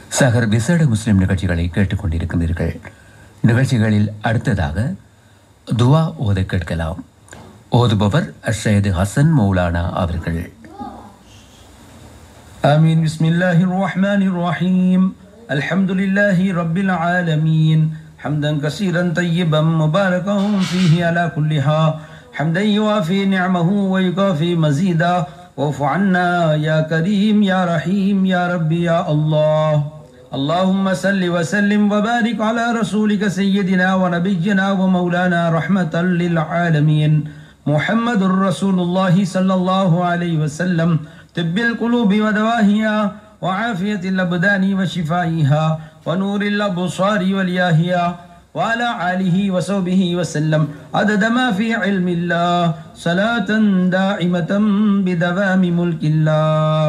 சகர் விசேட முஸ்லிம் நிகழ்ச்சிகளை கேட்டுக்கொண்டிருக்கிறீர்கள் நிகழ்ச்சிகளில் அடுத்ததாக துவா ஓத கேட்கலாம் ஓதுபவர் அஷயது ஹசன் மௌலானா அவர்கள் آمين بسم الله الرحمن الرحيم الحمد لله رب العالمين حمدا كثيرا طيبا مباركا فيه على كل حال حمدا يوافي نعمه ويكافي مزيدا واعف عنا يا كريم يا رحيم يا ربي يا الله اللهم صل وسلم وبارك على رسولك سيدنا ونبينا ومولانا رحمة للعالمين محمد رسول الله صلى الله عليه وسلم طب القلوب ودواهيها وعافية الأبدان وشفائها ونور الأبصار والياهية وعلى آله وصحبه وسلم عدد ما في علم الله صلاة دائمة بدوام ملك الله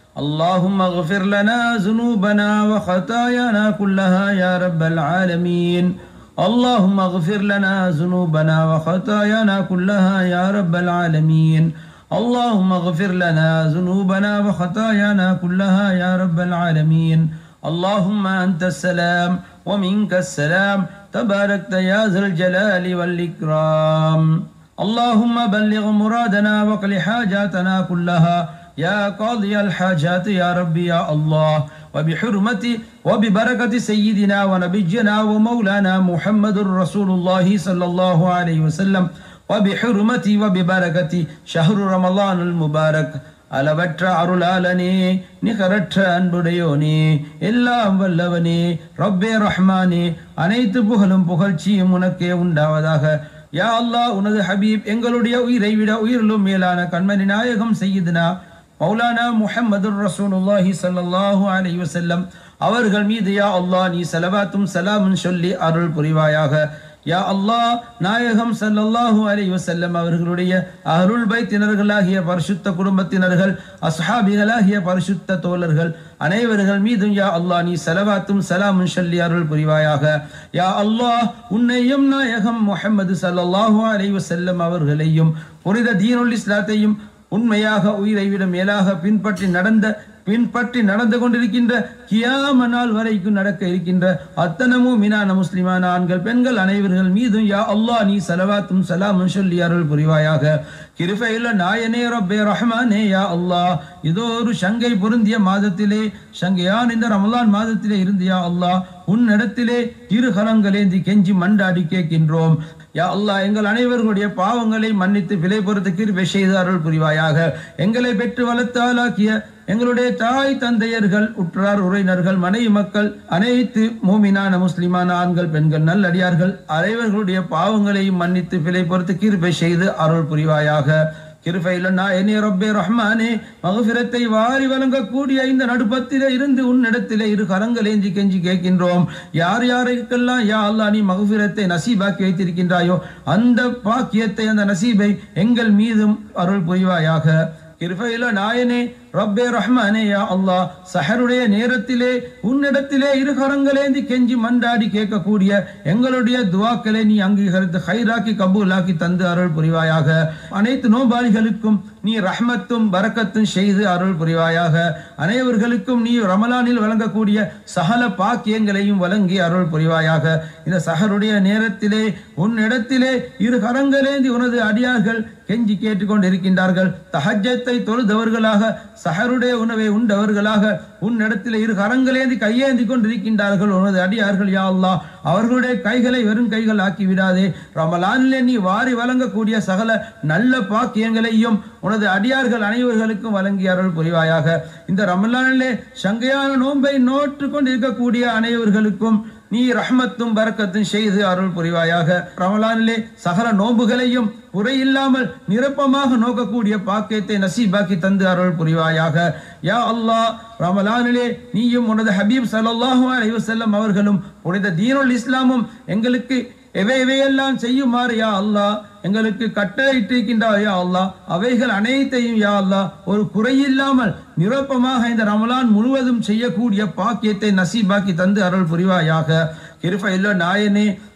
اللهم اغفر لنا ذنوبنا وخطايانا كلها يا رب العالمين اللهم اغفر لنا ذنوبنا وخطايانا كلها يا رب العالمين اللهم اغفر لنا ذنوبنا وخطايانا كلها يا رب العالمين اللهم أنت السلام ومنك السلام تباركت يا ذا الجلال والإكرام اللهم بلغ مرادنا وقل حاجاتنا كلها يا قاضي الحاجات يا ربي يا الله وبحرمة وببركة سيدنا ونبينا ومولانا محمد رسول الله صلى الله عليه وسلم وبحرمة وببركة شهر رمضان المبارك அளவற்ற அருளாளனே நிகரற்ற அன்புடையோனே எல்லாம் வல்லவனே ரப்பே ரஹ்மானே அனைத்து புகழும் புகழ்ச்சியும் உனக்கே உண்டாவதாக யா அல்லாஹ் உனது ஹபீப் எங்களுடைய உயிரை விட உயிரிலும் மேலான கண்மணி நாயகம் செய்யுதுனா மௌலானா முஹம்மது ரசூலுல்லாஹி ஸல்லல்லாஹு அலைஹி வஸல்லம் அவர்கள் மீது யா அல்லாஹ் நீ சலவாத்தும் சலாமும் சொல்லி அருள் புரிவாயாக யா அல்லாஹ் நாயகம் ஸல்லல்லாஹு அலைஹி வஸல்லம் அவர்களுடைய அருள் பைத்தினர்களாகிய பரிசுத்த குடும்பத்தினர்கள் அஸ்ஹாபிகளாகிய பரிசுத்த தோழர்கள் அனைவர்கள் மீதும் யா அல்லாஹ் நீ சலவாத்தும் சலாமும் சொல்லி அருள் புரிவாயாக யா அல்லாஹ் உன்னையும் நாயகம் முஹம்மது ஸல்லல்லாஹு அலைஹி வஸல்லம் அவர்களையும் புனித தீனுல் இஸ்லாத்தையும் உண்மையாக உயிரை விட மேலாக பின்பற்றி நடந்த பின்பற்றி நடந்து கொண்டிருக்கின்ற கியாம நாள் வரைக்கும் நடக்க இருக்கின்ற அத்தனமும் மினான முஸ்லிமான ஆண்கள் பெண்கள் அனைவர்கள் மீதும் யா அல்லாஹ் நீ சலவாத்தும் சலாமும் சொல்லி அருள் புரிவாயாக கிருபையுள்ள நாயனே ரப்பே ரஹ்மானே யா அல்லாஹ் இதோ ஒரு சங்கை பொருந்திய மாதத்திலே சங்கையான் இந்த ரமலான் மாதத்திலே இருந்து யா அல்லாஹ் உன்னிடத்திலே இரு கரங்களேந்தி கெஞ்சி மண்டாடி கேட்கின்றோம் யா அல்லாஹ் எங்கள் அனைவர்களுடைய பாவங்களை மன்னித்து விலை பொறுத்து கிருபை செய்து அருள் புரிவாயாக எங்களை பெற்று வளர்த்தாலாக்கிய எங்களுடைய தாய் தந்தையர்கள் உற்றார் உறவினர்கள் மனைவி மக்கள் அனைத்து மூமினான முஸ்லிமான ஆண்கள் பெண்கள் நல்லடியார்கள் அனைவர்களுடைய பாவங்களையும் மன்னித்து விலை பொறுத்து கிருபை செய்து அருள் புரிவாயாக கிருபையிலன்னா என்னே ரப்பே ரஹ்மானே மகபிரத்தை வாரி வழங்கக்கூடிய இந்த நடுப்பத்திலே இருந்து உன்னிடத்திலே இரு கரங்களேந்தி கெஞ்சி கேட்கின்றோம் யார் யாருக்கெல்லாம் யா அல்லா நீ மகபிரத்தை நசீபாக்கி வைத்திருக்கின்றாயோ அந்த பாக்கியத்தை அந்த நசீபை எங்கள் மீதும் அருள் புரிவாயாக கிருபையில நாயனே ரப்பே ரஹ்மானே யா அல்லாஹ் சஹருடைய நேரத்திலே உன்னிடத்திலே இரு கரங்களேந்தி கெஞ்சி மண்டாடி கேட்கக்கூடிய எங்களுடைய துவாக்களை நீ அங்கீகரித்து ஹைராக்கி கபூலாக்கி தந்து அருள் புரிவாயாக அனைத்து நோபாளிகளுக்கும் நீ ரஹ்மத்தும் பரக்கத்தும் செய்து அருள் புரிவாயாக அனைவர்களுக்கும் நீ ரமலானில் வழங்கக்கூடிய சகல பாக்கியங்களையும் வழங்கி அருள் புரிவாயாக இந்த சஹருடைய நேரத்திலே உன்னிடத்திலே இரு கரங்களேந்தி உனது அடியார்கள் கெஞ்சி கேட்டுக்கொண்டிருக்கின்றார்கள் தஹஜத்தை தொழுதவர்களாக சஹருடைய உணவை உண்டவர்களாக உன்னிடத்தில் இரு கரங்களேந்தி கையேந்தி கொண்டிருக்கின்றார்கள் உனது அடியார்கள் யா அல்லாஹ் அவர்களுடைய கைகளை வெறும் கைகள் ஆக்கி விடாதே ரமலானிலே நீ வாரி வழங்கக்கூடிய சகல நல்ல பாக்கியங்களையும் உனது அடியார்கள் அனைவர்களுக்கும் வழங்கி அருள் புரிவாயாக இந்த ரமலானிலே சங்கையான நோன்பை நோற்று கொண்டிருக்கக்கூடிய அனைவர்களுக்கும் நீ ரஹ்மத்தும் பரக்கத்தும் செய்து அருள் புரிவாயாக ரமலானிலே சகல நோன்புகளையும் குறையில்லாமல் நிரப்பமாக நோக்கக்கூடிய பாக்கியத்தை நசீபாக்கி தந்து அருள் புரிவாயாக யா அல்லாஹ் ரமலானிலே நீயும் உனது ஹபீப் ஸல்லல்லாஹு அலைஹி வஸல்லம் அவர்களும் உனது தீனுல் இஸ்லாமும் எங்களுக்கு எவை எவையெல்லாம் செய்யுமாறு யா அல்லாஹ் எங்களுக்கு கட்டளையிட்டிருக்கின்றார் யா அல்லாஹ் அவைகள் அனைத்தையும் யா அல்லாஹ் ஒரு குறையில்லாமல் நிரப்பமாக இந்த ரமலான் முழுவதும் செய்யக்கூடிய பாக்கியத்தை நசீபாக்கி தந்து அருள் புரிவாயாக கிருப இல்ல நாயனே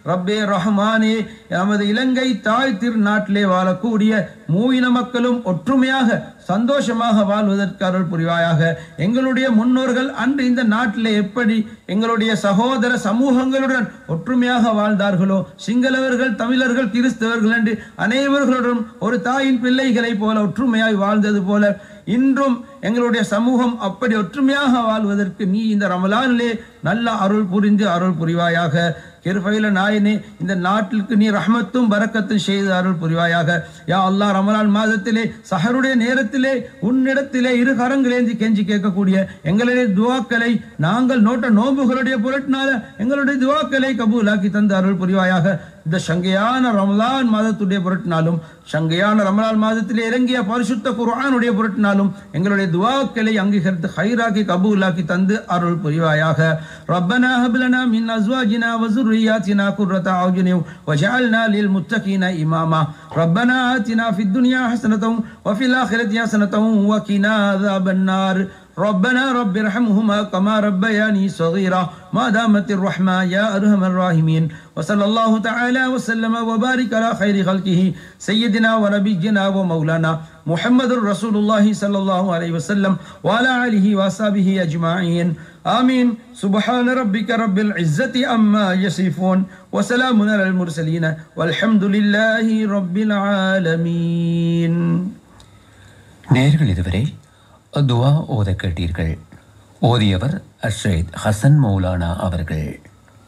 ரப்பே ரஹ்மானே நமது இலங்கை தாய் திருநாட்டிலே வாழக்கூடிய மூயின மக்களும் ஒற்றுமையாக சந்தோஷமாக வாழ்வதற்கு அருள் புரிவாயாக எங்களுடைய முன்னோர்கள் அன்று இந்த நாட்டிலே எப்படி எங்களுடைய சகோதர சமூகங்களுடன் ஒற்றுமையாக வாழ்ந்தார்களோ சிங்களவர்கள் தமிழர்கள் கிறிஸ்தவர்கள் என்று அனைவர்களுடன் ஒரு தாயின் பிள்ளைகளைப் போல ஒற்றுமையாய் வாழ்ந்தது போல இன்றும் எங்களுடைய சமூகம் அப்படி ஒற்றுமையாக வாழ்வதற்கு நீ இந்த ரமலானிலே நல்ல அருள் புரிந்து அருள் புரிவாயாக கிருபையில நாயனே இந்த நாட்டிற்கு நீ ரஹமத்தும் பரக்கத்தும் செய்து அருள் புரிவாயாக யா அல்லாஹ் ரமலான் மாதத்திலே சஹருடைய நேரத்திலே உன்னிடத்திலே இரு கரங்களேந்தி கெஞ்சி கேட்கக்கூடிய எங்களுடைய துவாக்களை நாங்கள் நோட்ட நோன்புகளுடைய பொருட்டினால எங்களுடைய துவாக்களை கபூலாக்கி தந்து அருள் புரிவாயாக இந்த சங்கையான ரமலான் மாதத்துடைய பொருட்டினாலும் சங்கையான ரமலான் மாதத்திலே இறங்கிய பரிசுத்த குர்ஆனுடைய பொருட்டினாலும் எங்களுடைய துவாக்களை அங்கீகரித்து ஹைராக்கி கபூலாக்கி தந்து அருள் புரிவாயாக ரப்பனா ஹப்லனா மின் அஸ்வாஜினா வசுர்ரியாத்தினா குர்ரத அயுனி வஜஅல்னா லில் முத்தகீன இமாமா ரப்பனா ஆத்தினா ஃபித் துன்யா ஹஸனத்தம் வஃபில் ஆখিরাতি ஹஸனத்தம் வகினா அஸாபன் நார் ربنا رب ارحمهما كما ربياني صغيرا ما دامت الرحمة يا أرحم الراحمين وصلى الله تعالى وسلم وبارك على خير خلقه سيدنا ونبينا ومولانا محمد رسول الله صلى الله عليه وسلم وعلى آله وصحبه أجمعين آمين سبحان ربك رب العزة أما يصفون وسلام على المرسلين والحمد لله رب العالمين நேர்கள் இதுவரை துவா ஓத கேட்டீர்கள் ஓதியவர் அஷேத் ஹசன் மௌலானா அவர்கள்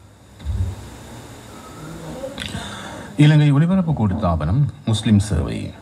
இலங்கை ஒலிபரப்பு கூட்டு தாபனம் முஸ்லிம் சேவை